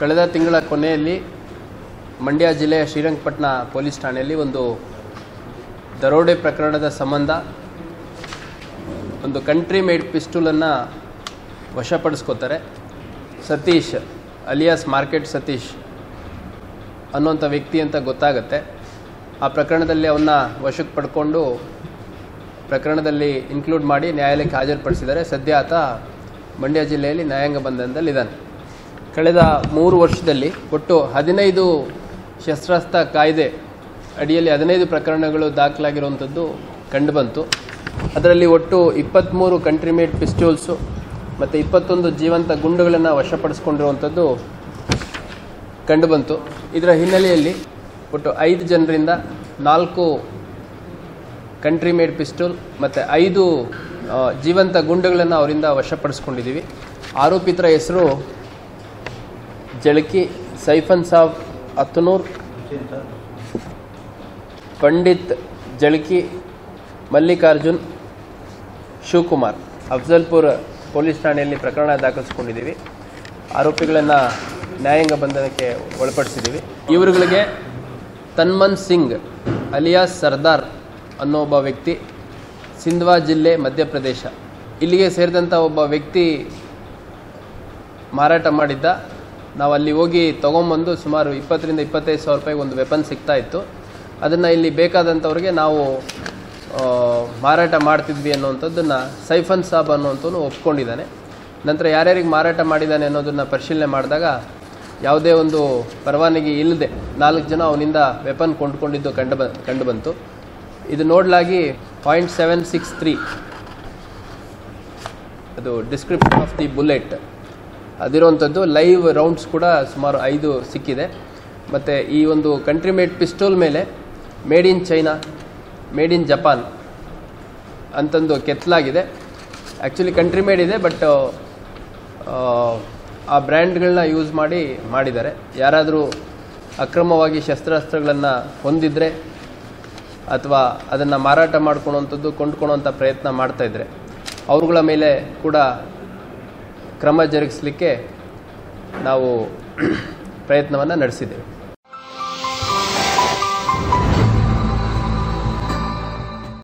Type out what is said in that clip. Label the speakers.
Speaker 1: ಕಳೆದ ತಿಂಗಳ ಕೊನೆಯಲ್ಲಿ ಮಂಡ್ಯ ಜಿಲ್ಲೆಯ ಶ್ರೀರಂಗಪಟ್ಟಣ ಪೊಲೀಸ್ ಠಾಣೆಯಲ್ಲಿ ಒಂದು ದರೋಡೆ ಪ್ರಕರಣದ ಸಂಬಂಧ ಒಂದು ಕಂಟ್ರಿ ಮೇಡ್ ಪಿಸ್ಟೂಲನ್ನು ವಶಪಡಿಸ್ಕೋತಾರೆ ಸತೀಶ್ ಅಲಿಯಾಸ್ ಮಾರ್ಕೆಟ್ ಸತೀಶ್ ಅನ್ನೋಂಥ ವ್ಯಕ್ತಿ ಅಂತ ಗೊತ್ತಾಗುತ್ತೆ ಆ ಪ್ರಕರಣದಲ್ಲಿ ಅವನ್ನ ವಶಕ್ಕೆ ಪಡ್ಕೊಂಡು ಪ್ರಕರಣದಲ್ಲಿ ಇನ್ಕ್ಲೂಡ್ ಮಾಡಿ ನ್ಯಾಯಾಲಯಕ್ಕೆ ಹಾಜರುಪಡಿಸಿದ್ದಾರೆ ಸದ್ಯ ಆತ ಮಂಡ್ಯ ಜಿಲ್ಲೆಯಲ್ಲಿ ನ್ಯಾಯಾಂಗ ಬಂಧನದಲ್ಲಿದ್ದಾನೆ ಕಳೆದ ಮೂರು ವರ್ಷದಲ್ಲಿ ಒಟ್ಟು ಹದಿನೈದು ಶಸ್ತ್ರಾಸ್ತ್ರ ಕಾಯ್ದೆ ಅಡಿಯಲ್ಲಿ ಹದಿನೈದು ಪ್ರಕರಣಗಳು ದಾಖಲಾಗಿರುವಂಥದ್ದು ಕಂಡುಬಂತು ಅದರಲ್ಲಿ ಒಟ್ಟು ಇಪ್ಪತ್ತ್ಮೂರು ಕಂಟ್ರಿ ಮೇಡ್ ಪಿಸ್ಟೂಲ್ಸು ಮತ್ತು ಇಪ್ಪತ್ತೊಂದು ಜೀವಂತ ಗುಂಡುಗಳನ್ನು ವಶಪಡಿಸ್ಕೊಂಡಿರುವಂಥದ್ದು ಕಂಡುಬಂತು ಇದರ ಹಿನ್ನೆಲೆಯಲ್ಲಿ ಒಟ್ಟು ಐದು ಜನರಿಂದ ನಾಲ್ಕು ಕಂಟ್ರಿ ಮೇಡ್ ಪಿಸ್ಟೂಲ್ ಮತ್ತು ಐದು ಆ, ಜೀವಂತ ಗುಂಡುಗಳನ್ನು ಅವರಿಂದ ವಶಪಡಿಸ್ಕೊಂಡಿದ್ದೀವಿ ಆರೋಪಿತರ ಹೆಸರು ಜಳಕಿ ಸೈಫನ್ ಸಾಬ್ ಅತ್ತನೂರ್ ಪಂಡಿತ್ ಜಳಕಿ ಮಲ್ಲಿಕಾರ್ಜುನ್ ಶಿವಕುಮಾರ್ ಅಫ್ಜಲ್ಪುರ್ ಪೊಲೀಸ್ ಠಾಣೆಯಲ್ಲಿ ಪ್ರಕರಣ ದಾಖಲಿಸ್ಕೊಂಡಿದ್ದೀವಿ ಆರೋಪಿಗಳನ್ನು ನ್ಯಾಯಾಂಗ ಬಂಧನಕ್ಕೆ ಒಳಪಡಿಸಿದ್ದೀವಿ ಇವರುಗಳಿಗೆ ತನ್ಮನ್ ಸಿಂಗ್ ಅಲಿಯಾಸ್ ಸರ್ದಾರ್ ಅನ್ನೋ ಒಬ್ಬ ವ್ಯಕ್ತಿ ಸಿಂಧ್ವಾ ಜಿಲ್ಲೆ ಮಧ್ಯಪ್ರದೇಶ ಇಲ್ಲಿಗೆ ಸೇರಿದಂಥ ಒಬ್ಬ ವ್ಯಕ್ತಿ ಮಾರಾಟ ಮಾಡಿದ್ದ ನಾವು ಅಲ್ಲಿ ಹೋಗಿ ತೊಗೊಂಬಂದು ಸುಮಾರು ಇಪ್ಪತ್ತರಿಂದ ಇಪ್ಪತ್ತೈದು ಸಾವಿರ ರೂಪಾಯಿಗೆ ಒಂದು ವೆಪನ್ ಸಿಗ್ತಾ ಇತ್ತು ಅದನ್ನು ಇಲ್ಲಿ ಬೇಕಾದಂಥವ್ರಿಗೆ ನಾವು ಆ, ಮಾರಾಟ ಮಾಡ್ತಿದ್ವಿ ಅನ್ನುವಂಥದ್ದನ್ನು ಸೈಫನ್ ಸಾಬ್ ಅನ್ನುವಂಥವ್ನು ಒಪ್ಕೊಂಡಿದ್ದಾನೆ ನಂತರ ಯಾರ್ಯಾರಿಗೆ ಮಾರಾಟ ಮಾಡಿದ್ದಾನೆ ಅನ್ನೋದನ್ನು ಪರಿಶೀಲನೆ ಮಾಡಿದಾಗ ಯಾವುದೇ ಒಂದು ಪರವಾನಗಿ ಇಲ್ಲದೆ ನಾಲ್ಕು ಜನ ಅವನಿಂದ ವೆಪನ್ ಕೊಂಡ್ಕೊಂಡಿದ್ದು ಕಂಡು ಬ ಕಂಡು ಬಂತು ಇದು ನೋಡಲಾಗಿ ಪಾಯಿಂಟ್ ಸೆವೆನ್ ಸಿಕ್ಸ್ ತ್ರೀ ಅದು ಡಿಸ್ಕ್ರಿಪ್ಷನ್ ಆಫ್ ದಿ ಬುಲೆಟ್ ಅದಿರುವಂಥದ್ದು ಲೈವ್ ರೌಂಡ್ಸ್ ಕೂಡ ಸುಮಾರು ಐದು ಸಿಕ್ಕಿದೆ ಮತ್ತು ಈ ಒಂದು ಕಂಟ್ರಿ ಮೇಡ್ ಪಿಸ್ಟೋಲ್ ಮೇಲೆ made in China made in Japan ಅಂತಂದು ಕೆತ್ತಲಾಗಿದೆ ಆ್ಯಕ್ಚುಲಿ ಕಂಟ್ರಿ ಮೇಡ್ ಇದೆ ಬಟ್ ಆ ಬ್ರ್ಯಾಂಡ್ಗಳನ್ನ ಯೂಸ್ ಮಾಡಿ ಮಾಡಿದ್ದಾರೆ ಯಾರಾದರೂ ಅಕ್ರಮವಾಗಿ ಶಸ್ತ್ರಾಸ್ತ್ರಗಳನ್ನು ಹೊಂದಿದರೆ ಅಥವಾ ಅದನ್ನು ಮಾರಾಟ ಮಾಡ್ಕೊಳೋವಂಥದ್ದು ಕೊಂಡ್ಕೊಳೋವಂಥ ಪ್ರಯತ್ನ ಮಾಡ್ತಾಯಿದ್ರೆ ಅವ್ರುಗಳ ಮೇಲೆ ಕೂಡ ಕ್ರಮ ಜರುಗಿಸಲಿಕ್ಕೆ ನಾವು ಪ್ರಯತ್ನವನ್ನು ನಡೆಸಿದ್ದೇವೆ